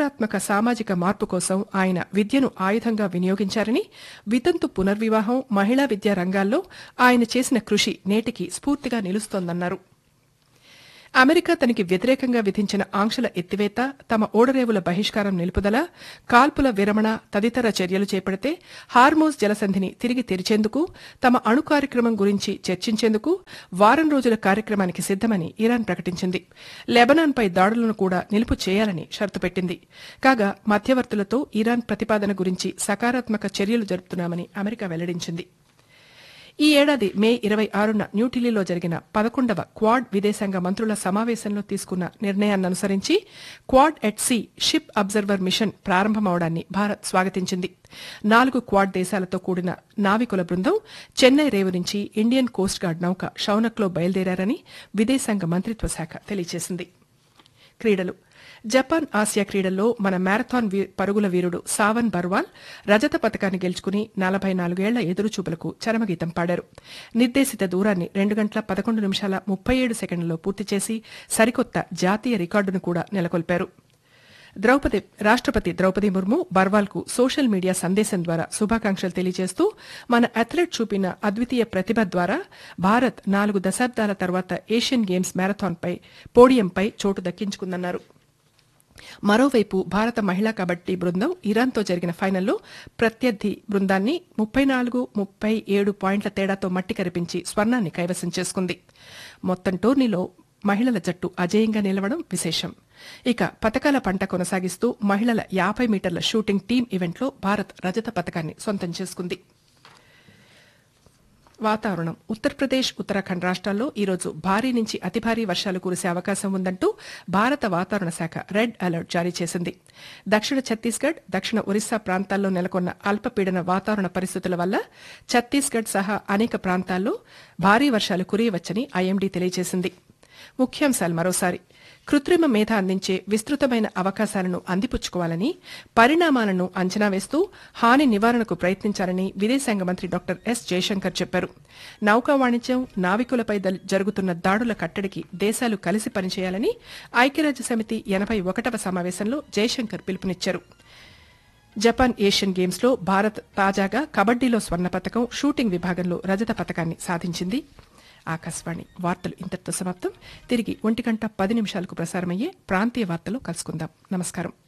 సకారాత్మక సామాజిక మార్పు కోసం ఆయన విద్యను ఆయుధంగా వినియోగించారని వితంతు పునర్వివాహం మహిళా విద్యా రంగాల్లో ఆయన చేసిన కృషి నేటికి స్ఫూర్తిగా నిలుస్తోందన్నారు అమెరికా తనకి వ్యతిరేకంగా విధించిన ఆంక్షల ఎత్తివేత తమ ఓడరేవుల బహిష్కారం నిలుపుదల కాల్పుల విరమణ తదితర చర్యలు చేపడితే హార్మోజ్ జలసంధిని తిరిగి తెరిచేందుకు తమ అణు కార్యక్రమం గురించి చర్చించేందుకు వారం రోజుల కార్యక్రమానికి సిద్దమని ఇరాన్ ప్రకటించింది లెబనాన్పై దాడులను కూడా నిలుపు చేయాలని షరతు పెట్టింది కాగా మధ్యవర్తులతో ఇరాన్ ప్రతిపాదన గురించి సకారాత్మక చర్యలు జరుపుతున్నామని అమెరికా వెల్లడించింది ఈ ఏడాది మే ఇరవై ఆరున న్యూఢిల్లీలో జరిగిన పదకొండవ క్వాడ్ విదేశాంగ మంత్రుల సమావేశంలో తీసుకున్న నిర్ణయాన్ననుసరించి Quad at sea ship observer mission ప్రారంభమవడాన్ని భారత్ స్వాగతించింది నాలుగు క్వాడ్ దేశాలతో కూడిన నావికుల బృందం చెన్నై రేవు నుంచి ఇండియన్ కోస్ట్ గార్డ్ నౌక షౌనక్లో బయలుదేరారని విదేశాంగ మంత్రిత్వ శాఖ తెలియజేసింది క్రీడలు జపాన్ ఆసియా క్రీడల్లో మన మ్యారథాన్ వీ- పరుగుల వీరుడు సావన్ బర్వాల్ రజత పథకాన్ని గెలుచుకుని నలభై నాలుగేళ్ల ఎదురుచూపులకు చరమగీతం పాడారు నిర్దేశిత దూరాన్ని రెండు గంటల పదకొండు నిమిషాల ముప్పై ఏడు సెకండ్లలో పూర్తి చేసి సరికొత్త జాతీయ రికార్డును కూడా నెలకొల్పారు ద్రౌపది రాష్ట్రపతి ద్రౌపది ముర్ము బర్వాల్కు సోషల్ మీడియా సందేశం ద్వారా శుభాకాంక్షలు తెలియజేస్తూ మన అథ్లెట్ చూపిన అద్వితీయ ప్రతిభ ద్వారా భారత్ నాలుగు దశాబ్దాల తర్వాత ఏషియన్ గేమ్స్ మ్యారథాన్పై పోడియంపై చోటు దక్కించుకుందన్నారు మరోవైపు భారత మహిళా కబడ్డీ బృందం ఇరాన్తో జరిగిన ఫైనల్లో ప్రత్యర్థి బృందాన్ని ముప్పై నాలుగు ముప్పై ఏడు పాయింట్ల తేడాతో మట్టి కరిపించి స్వర్ణాన్ని కైవసం చేసుకుంది మొత్తం టోర్నీలో మహిళల జట్టు అజేయంగా నిలవడం విశేషం ఇక పతకాల పంట కొనసాగిస్తూ మహిళల యాభై మీటర్ల షూటింగ్ టీం ఈవెంట్లో భారత్ రజత పతకాన్ని సొంతం చేసుకుంది వాతావరణం ఉత్తరప్రదేశ్ ఉత్తరాఖండ్ రాష్ట్రాల్లో ఈరోజు భారీ నుంచి అతి భారీ వర్షాలు కురిసే అవకాశం ఉందంటూ భారత వాతావరణ శాఖ రెడ్ అలర్ట్ జారీ చేసింది దక్షిణ ఛత్తీస్గఢ్ దక్షిణ ఒరిస్సా ప్రాంతాల్లో నెలకొన్న అల్పపీడన వాతావరణ పరిస్థితుల వల్ల ఛత్తీస్గఢ్ సహా అనేక ప్రాంతాల్లో భారీ వర్షాలు కురియవచ్చని ఐఎండీ తెలియజేసింది ముఖ్యాంశాలు మరోసారి కృత్రిమ మేధ అందించే విస్తృతమైన అవకాశాలను అందిపుచ్చుకోవాలని పరిణామాలను అంచనా వేస్తూ హాని నివారణకు ప్రయత్నించాలని విదేశాంగ మంత్రి డాక్టర్ ఎస్ జయశంకర్ చెప్పారు నౌకా వాణిజ్యం నావికులపై దల్- జరుగుతున్న దాడుల కట్టడికి దేశాలు కలిసి పనిచేయాలని ఐక్యరాజ్య సమితి ఎనభై ఒకటవ సమావేశంలో జయశంకర్ పిలుపునిచ్చారు జపాన్ ఏషియన్ గేమ్స్ లో భారత్ తాజాగా కబడ్డీలో స్వర్ణ పతకం షూటింగ్ విభాగంలో రజత పతకాన్ని సాధించింది ఆకాశవాణి వార్తలు ఇంతటితో సమాప్తం తిరిగి ఒంటి గంట పది నిమిషాలకు ప్రసారమయ్యే ప్రాంతీయ వార్తలు కలుసుకుందాం నమస్కారం